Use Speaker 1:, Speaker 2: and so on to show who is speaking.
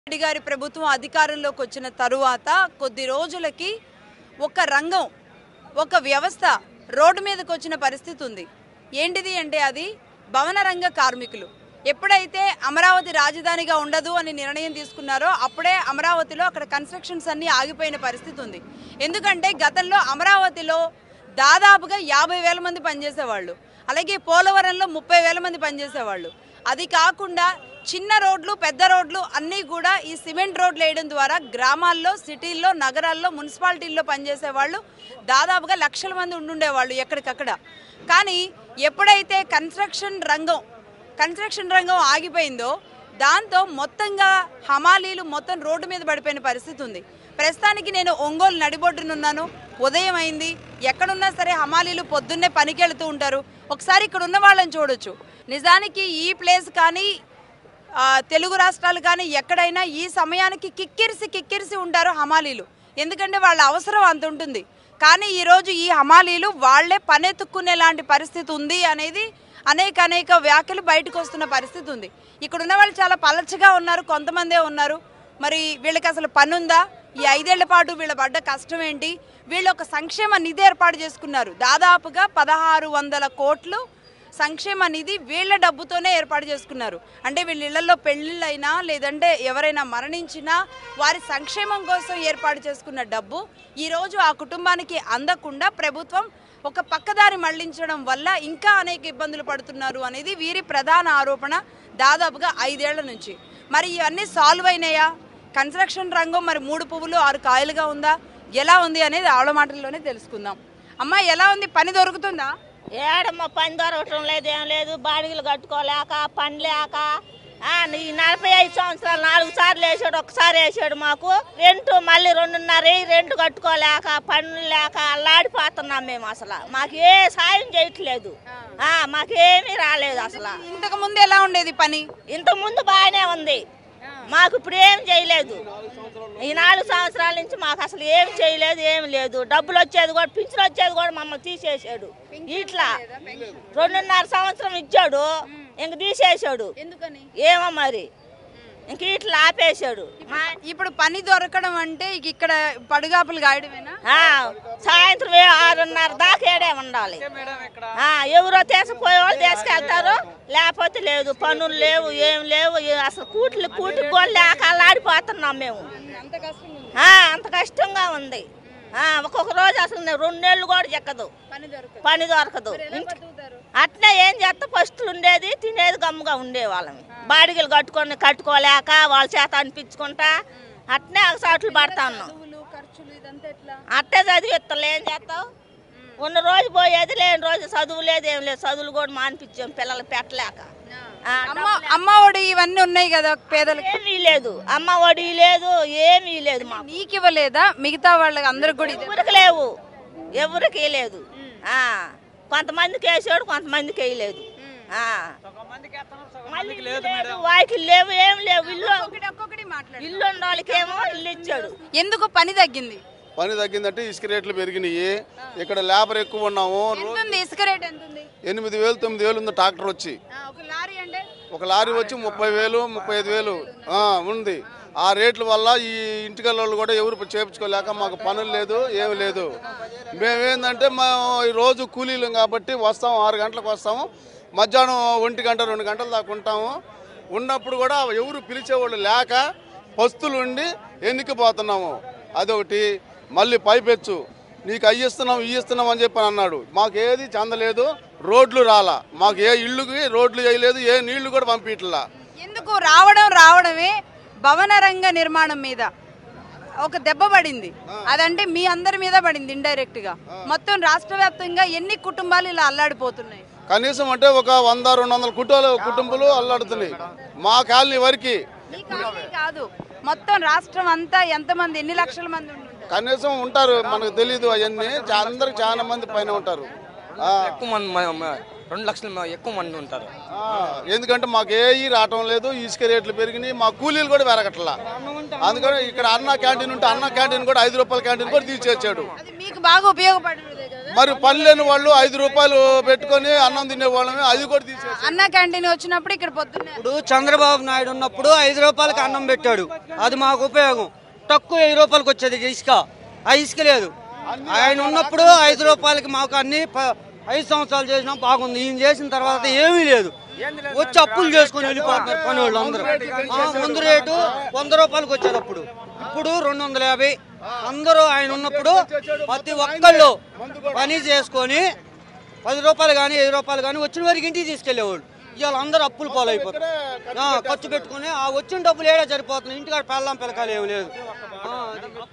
Speaker 1: రెడ్డి గారి ప్రభుత్వం అధికారంలోకి వచ్చిన తరువాత కొద్ది రోజులకి ఒక రంగం ఒక వ్యవస్థ రోడ్డు మీదకి వచ్చిన పరిస్థితి ఉంది ఏంటిది అంటే అది భవన రంగ కార్మికులు ఎప్పుడైతే అమరావతి రాజధానిగా ఉండదు అని నిర్ణయం తీసుకున్నారో అప్పుడే అమరావతిలో అక్కడ కన్స్ట్రక్షన్స్ అన్నీ ఆగిపోయిన పరిస్థితి ఉంది ఎందుకంటే గతంలో అమరావతిలో దాదాపుగా యాభై వేల మంది పనిచేసేవాళ్ళు అలాగే పోలవరంలో ముప్పై వేల మంది పనిచేసేవాళ్ళు అది కాకుండా చిన్న రోడ్లు పెద్ద రోడ్లు అన్నీ కూడా ఈ సిమెంట్ రోడ్లు వేయడం ద్వారా గ్రామాల్లో సిటీల్లో నగరాల్లో మున్సిపాలిటీల్లో పనిచేసే వాళ్ళు దాదాపుగా లక్షల మంది ఉండుండేవాళ్ళు ఎక్కడికక్కడ కానీ ఎప్పుడైతే కన్స్ట్రక్షన్ రంగం కన్స్ట్రక్షన్ రంగం ఆగిపోయిందో దాంతో మొత్తంగా హమాలీలు మొత్తం రోడ్డు మీద పడిపోయిన పరిస్థితి ఉంది ప్రస్తుతానికి నేను ఒంగోలు నడిబొడ్డునున్నాను ఉదయం అయింది ఎక్కడున్నా సరే హమాలీలు పొద్దున్నే పనికి వెళ్తూ ఉంటారు ఒకసారి ఇక్కడ ఉన్న వాళ్ళని చూడొచ్చు నిజానికి ఈ ప్లేస్ కానీ ఆ, తెలుగు రాష్ట్రాలు కానీ ఎక్కడైనా ఈ సమయానికి కిక్కిరిసి కిక్కిరిసి ఉంటారు హమాలీలు ఎందుకంటే వాళ్ళ అవసరం అంత ఉంటుంది కానీ ఈరోజు ఈ హమాలీలు వాళ్ళే పనెత్తుక్కునే లాంటి పరిస్థితి ఉంది అనేది అనేక అనేక వ్యాఖ్యలు బయటకు వస్తున్న పరిస్థితి ఉంది ఇక్కడ ఉన్న వాళ్ళు చాలా పలచగా ఉన్నారు కొంతమందే ఉన్నారు మరి వీళ్ళకి అసలు పని ఉందా ఈ ఐదేళ్ల పాటు వీళ్ళ పడ్డ కష్టం ఏంటి వీళ్ళు ఒక సంక్షేమ నిధి ఏర్పాటు చేసుకున్నారు దాదాపుగా పదహారు వందల కోట్లు సంక్షేమ నిధి వీళ్ళ డబ్బుతోనే ఏర్పాటు చేసుకున్నారు అంటే వీళ్ళ ఇళ్లలో పెళ్ళిళ్ళైనా లేదంటే ఎవరైనా మరణించినా వారి సంక్షేమం కోసం ఏర్పాటు చేసుకున్న డబ్బు ఈరోజు ఆ కుటుంబానికి అందకుండా ప్రభుత్వం ఒక పక్కదారి మళ్లించడం వల్ల ఇంకా అనేక ఇబ్బందులు పడుతున్నారు అనేది వీరి ప్రధాన ఆరోపణ దాదాపుగా ఐదేళ్ల నుంచి మరి ఇవన్నీ సాల్వ్ అయినాయా కన్స్ట్రక్షన్ రంగం మరి మూడు పువ్వులు ఆరు కాయలుగా ఉందా ఎలా ఉంది అనేది ఆవిడ మాటల్లోనే తెలుసుకుందాం అమ్మా ఎలా ఉంది పని దొరుకుతుందా
Speaker 2: ఏడమ్మ పని దొరకటం లేదు ఏం లేదు బాడిగలు కట్టుకోలేక పని లేక ఆ, ఈ నలభై ఐదు సంవత్సరాలు నాలుగు సార్లు వేసాడు ఒకసారి వేసాడు మాకు రెంట్ మళ్ళీ రెండున్నర వెయ్యి రెంట్ కట్టుకోలేక పనులు లేక అల్లాడిపోతున్నాం మేము అసలు మాకు ఏ సాయం చేయట్లేదు ఆ, మాకేమీ రాలేదు అసలు
Speaker 1: ఇంతకు ముందు ఎలా ఉండేది పని
Speaker 2: ఇంత ముందు బాగానే ఉంది మాకు ఇప్పుడు ఏం చేయలేదు ఈ నాలుగు సంవత్సరాల నుంచి మాకు అసలు ఏం చేయలేదు ఏం లేదు డబ్బులు వచ్చేది కూడా పింఛన్ వచ్చేది కూడా మమ్మల్ని తీసేసాడు ఇట్లా రెండున్నర సంవత్సరం ఇచ్చాడు ఇంక తీసేసాడు
Speaker 1: ఎందుకని
Speaker 2: ఏమో మరి ఇంక ఇట్లా ఆపేశాడు మా
Speaker 1: ఇప్పుడు పని దొరకడం అంటే ఇక ఇక్కడ పడుగాపులు గాయడమేనా
Speaker 2: ఆ, సాయంత్రం ఏ ఆరున్నర దాకా ఏడే ఉండాలి ఆ, ఎవరో తీసుకుపోయే వాళ్ళు తీసుకెళ్తారు లేకపోతే లేదు పనులు లేవు ఏం లేవు ఏ- అసలు కూట్లు కూటికి కూడా లేక అల్లాడిపోతున్నాం మేము
Speaker 1: అంత కష్టం ఉంది
Speaker 2: ఆ, అంత కష్టంగా ఉంది ఆ, ఒక్కొక్క రోజు అసలు నేను రెండు నెలలు కూడా చెక్కదు
Speaker 1: పని దొరకదు
Speaker 2: పని దొరకదు ఇంక- అట్నే ఏం చేస్తే ఫస్ట్లు ఉండేది తినేది గమ్ముగా ఉండేవాళ్ళమి బాడిగలు కట్టుకొని కట్టుకోలేక వాళ్ళ చేత అనిపించుకుంటా అట్నే అగసాట్లు పడతా ఉన్నాం
Speaker 1: చదువులు ఖర్చులు ఇదంతా ఎట్లా
Speaker 2: అట్టే చదివిస్తాం ఏం చేస్తావు ఉన్న రోజు పోయేది లేని రోజు చదువు లేదు ఏం లేదు చదువులు కూడా మానిపించాం పిల్లలు పెట్టలేక ఆ,
Speaker 1: అమ్మ అమ్మ ఒడి ఇవన్నీ ఉన్నాయి కదా పేదలకు
Speaker 2: ఏమీ లేదు అమ్మ ఒడి లేదు ఏమీ లేదు మాకు
Speaker 1: నీకు ఇవ్వలేదా మిగతా వాళ్ళకి అందరికి కూడా ఇదే
Speaker 2: ఎవరికి లేవు ఎవరికి లేదు ఆ, కొంతమందికి వేసాడు కొంతమందికి వేయలేదు ఆ. మళ్ళీ ఇల్లు లేదు, వాకిలు లేవు ఏం లేవు ఇల్లు
Speaker 1: ఒక్కొక్కటి ఒక్కొక్కటి మాట్లాడు
Speaker 2: ఇల్లు ఉన్న వాళ్ళకేమో ఇల్లు ఇచ్చాడు
Speaker 1: ఎందుకు పని తగ్గింది
Speaker 3: పని తగ్గిందంటే ఇసుక రేట్లు పెరిగినాయి ఇక్కడ లేబర్ ఎక్కువ ఉన్నాము
Speaker 1: ఎంత ఉంది ఇసుక రేట్ ఎంత ఉంది
Speaker 3: ఎనిమిది వేలు తొమ్మిది వేలు ఉంది ట్రాక్టర్ వచ్చి
Speaker 1: ఆ, ఒక లారీ అంటే
Speaker 3: ఒక లారీ వచ్చి ముప్పై వేలు ముప్పై ఐదు వేలు ఆ, ఉంది ఆ రేట్ల వల్ల ఈ ఇంటికల్ వాళ్ళు కూడా ఎవరు చేపించుకోలేక మాకు పనులు లేదు ఏమి లేదు మేమేందంటే మేము ఈ రోజు కూలీలు కాబట్టి వస్తాము ఆరు గంటలకు వస్తాము మధ్యాహ్నం ఒంటి గంట రెండు గంటల దాకా ఉంటాము ఉన్నప్పుడు కూడా ఎవరు పిలిచేవాళ్ళు లేక పస్తులు ఉండి ఎన్నికపోతున్నాము అదొకటి మళ్ళీ పైపెచ్చు నీకు అయ్యి ఇస్తున్నాం ఇవి ఇస్తున్నాం అని చెప్పి అన్నాడు మాకు ఏది చెందలేదు రోడ్లు రాలా మాకు ఏ ఇళ్ళుకి రోడ్లు చేయలేదు ఏ నీళ్లు కూడా పంపించట్లా
Speaker 1: ఎందుకు రావడం రావడమే భవన రంగ నిర్మాణం మీద ఒక దెబ్బ పడింది అదంటే మీ అందరి మీద పడింది ఇండైరెక్ట్ గా మొత్తం రాష్ట్ర వ్యాప్తంగా ఎన్ని కుటుంబాలు ఇలా అల్లాడిపోతున్నాయి
Speaker 3: కనీసం అంటే ఒక వంద రెండు వందల కుటుంబాలు కుటుంబాలు అల్లాడుతున్నాయి మా కాలనీ వరకు
Speaker 1: ఈ కాలనీ కాదు మొత్తం రాష్ట్రం అంతా ఎంతమంది ఎన్ని లక్షల మంది ఉండుంటారు
Speaker 3: కనీసం ఉంటారు మనకు తెలియదు అవన్నీ చా- అందరికి చాలా మంది పైన ఉంటారు ఆ,
Speaker 4: ఎక్కువ మంది మ- మ- రెండు లక్షల మ- ఎక్కువ మంది ఉంటారు
Speaker 3: ఆ, ఎందుకంటే మాకు ఏ రావటం లేదు ఇసుక రేట్లు పెరిగినాయి మా కూలీలు కూడా పెరగట్లా అందుకని ఇక్కడ అన్న క్యాంటీన్ ఉంటే అన్న క్యాంటీన్ కూడా ఐదు రూపాయల క్యాంటీన్ కూడా తీసేచ్చాడు
Speaker 1: అది మీకు బాగా ఉపయోగపడేదే కదా
Speaker 3: మరి పని లేని వాళ్ళు ఐదు రూపాయలు పెట్టుకొని అన్నం తినే వాళ్ళమే అది కూడా తీసేసి
Speaker 1: అన్న క్యాంటీన్ వచ్చినప్పుడు ఇక్కడ పొద్దున్నే
Speaker 5: ఇప్పుడు చంద్రబాబు నాయుడు ఉన్నప్పుడు ఐదు రూపాయలకి అన్నం పెట్టాడు అది మాకు ఉపయోగం తక్కువ వెయ్యి రూపాయలకి వచ్చేది ఇసుక ఆ ఇసుక లేదు ఆయన ఉన్నప్పుడు ఐదు రూపాయలకి మాకు అన్ని ప- ఐదు సంవత్సరాలు చేసినా బాగుంది ఈయన చేసిన తర్వాత ఏమీ లేదు వచ్చి అప్పులు చేసుకుని వెళ్ళిపోతున్నారు పని వాళ్ళు అందరూ ఆ, ముందు రేటు వంద రూపాయలకి వచ్చేది అప్పుడు ఇప్పుడు రెండు వందల యాభై అందరూ ఆయన ఉన్నప్పుడు ప్రతి ఒక్కళ్ళు పని చేసుకొని పది రూపాయలు కానీ ఐదు రూపాయలు కానీ వచ్చిన వారికి ఇంటికి తీసుకెళ్లేవాళ్ళు ఇవాళ అందరూ అప్పులు పాలైపోతారు ఆ, ఖర్చు పెట్టుకుని ఆ వచ్చిన డబ్బులు ఏడా సరిపోతుంది ఇంటికాడ పెళ్ళం పిలకాలు ఏమి లేదు ఆ, అది